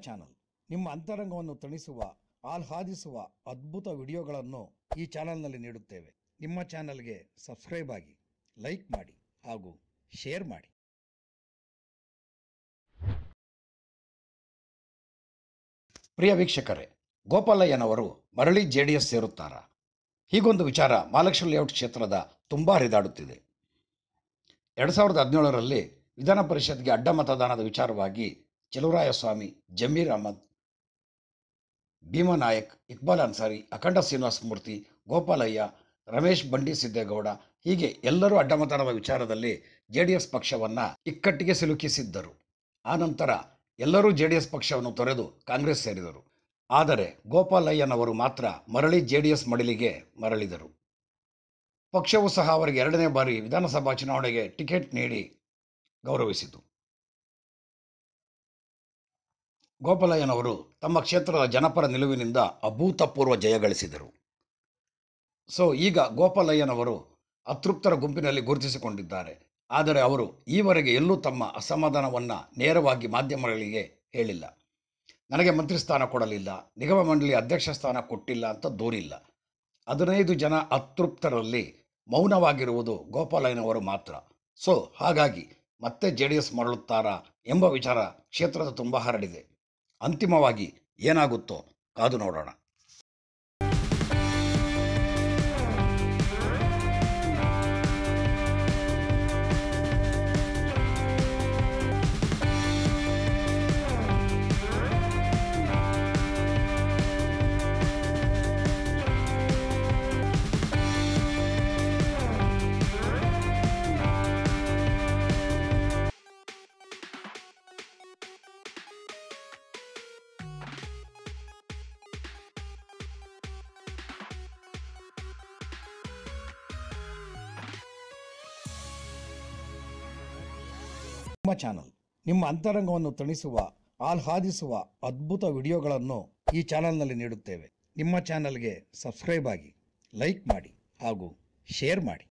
channel ನಿಮ್ಮ ಅಂತರಂಗವನ್ನು ತಣಿಸುವ ಆಹ್ಲಾದಿಸುವ ಅದ್ಭುತ ವಿಡಿಯೋಗಳನ್ನು ಈ ಚಾನಲ್ನಲ್ಲಿ ನೀಡುತ್ತೇವೆ ನಿಮ್ಮ ಚಾನಲ್ಗೆ ಸಬ್ಸ್ಕ್ರೈಬ್ ಆಗಿ ಲೈಕ್ ಮಾಡಿ ಹಾಗೂ ಶೇರ್ ಮಾಡಿ ಪ್ರಿಯ ವೀಕ್ಷಕರೇ ಗೋಪಾಲಯ್ಯನವರು ಮರಳಿ ಜೆ ಡಿ ಎಸ್ ಸೇರುತ್ತಾರಾ ಹೀಗೊಂದು ವಿಚಾರ ಮಹಾಲಕ್ಷ್ಮಿ ಲೇಔಟ್ ಕ್ಷೇತ್ರದ ತುಂಬ ಹರಿದಾಡುತ್ತಿದೆ ಎರಡು ಸಾವಿರದ ಹದಿನೇಳರಲ್ಲಿ ವಿಧಾನ ಪರಿಷತ್ಗೆ ಅಡ್ಡ ಮತದಾನದ ವಿಚಾರವಾಗಿ ಚಲುವರಾಯಸ್ವಾಮಿ ಜಮೀರ್ ಅಹಮದ್ ಭೀಮನಾಯಕ್ ಇಕ್ಬಾಲ್ ಅನ್ಸಾರಿ ಅಖಂಡ ಶ್ರೀನಿವಾಸ ಮೂರ್ತಿ ಗೋಪಾಲಯ್ಯ ರಮೇಶ್ ಬಂಡಿ ಸಿದ್ದೇಗೌಡ ಹೀಗೆ ಎಲ್ಲರೂ ಅಡ್ಡಮತನದ ವಿಚಾರದಲ್ಲಿ ಜೆ ಡಿ ಎಸ್ ಪಕ್ಷವನ್ನು ಇಕ್ಕಟ್ಟಿಗೆ ಸಿಲುಕಿಸಿದ್ದರು ಆನಂತರ ಎಲ್ಲರೂ ಜೆ ಡಿ ಎಸ್ ಪಕ್ಷವನ್ನು ತೊರೆದು ಕಾಂಗ್ರೆಸ್ ಸೇರಿದರು ಆದರೆ ಗೋಪಾಲಯ್ಯನವರು ಮಾತ್ರ ಮರಳಿ ಜೆ ಡಿ ಎಸ್ ಮಡಿಲಿಗೆ ಮರಳಿದರು ಪಕ್ಷವು ಸಹ ಅವರಿಗೆ ಎರಡನೇ ಬಾರಿ ವಿಧಾನಸಭಾ ಚುನಾವಣೆಗೆ ಟಿಕೆಟ್ ನೀಡಿ ಗೌರವಿಸಿತು ಗೋಪಾಲಯ್ಯನವರು ತಮ್ಮ ಕ್ಷೇತ್ರದ ಜನಪರ ನಿಲುವಿನಿಂದ ಅಭೂತಪೂರ್ವ ಜಯ ಗಳಿಸಿದರು ಸೊ ಈಗ ಗೋಪಾಲಯ್ಯನವರು ಅತೃಪ್ತರ ಗುಂಪಿನಲ್ಲಿ ಗುರುತಿಸಿಕೊಂಡಿದ್ದಾರೆ ಆದರೆ ಅವರು ಈವರೆಗೆ ಎಲ್ಲೂ ತಮ್ಮ ಅಸಮಾಧಾನವನ್ನು ನೇರವಾಗಿ ಮಾಧ್ಯಮಗಳಿಗೆ ಹೇಳಿಲ್ಲ ನನಗೆ ಮಂತ್ರಿ ಸ್ಥಾನ ಕೊಡಲಿಲ್ಲ ನಿಗಮ ಮಂಡಳಿ ಅಧ್ಯಕ್ಷ ಸ್ಥಾನ ಕೊಟ್ಟಿಲ್ಲ ಅಂತ ದೂರಿಲ್ಲ ಹದಿನೈದು ಜನ ಅತೃಪ್ತರಲ್ಲಿ ಮೌನವಾಗಿರುವುದು ಗೋಪಾಲಯ್ಯನವರು ಮಾತ್ರ ಸೊ ಹಾಗಾಗಿ ಮತ್ತೆ ಜೆ ಡಿ ಎಸ್ ಮರಳುತ್ತಾರಾ ಎಂಬ ವಿಚಾರ ಕ್ಷೇತ್ರದ ತುಂಬ ಹರಡಿದೆ ಅಂತಿಮವಾಗಿ ಏನಾಗುತ್ತೋ ಕಾದು ನೋಡೋಣ ನಿಮ್ಮ ಚಾನಲ್ ನಿಮ್ಮ ಅಂತರಂಗವನ್ನು ತಣಿಸುವ ಆಹ್ಲಾದಿಸುವ ಅದ್ಭುತ ವಿಡಿಯೋಗಳನ್ನು ಈ ಚಾನಲ್ನಲ್ಲಿ ನೀಡುತ್ತೇವೆ ನಿಮ್ಮ ಚಾನಲ್ಗೆ ಸಬ್ಸ್ಕ್ರೈಬ್ ಆಗಿ ಲೈಕ್ ಮಾಡಿ ಹಾಗೂ ಶೇರ್ ಮಾಡಿ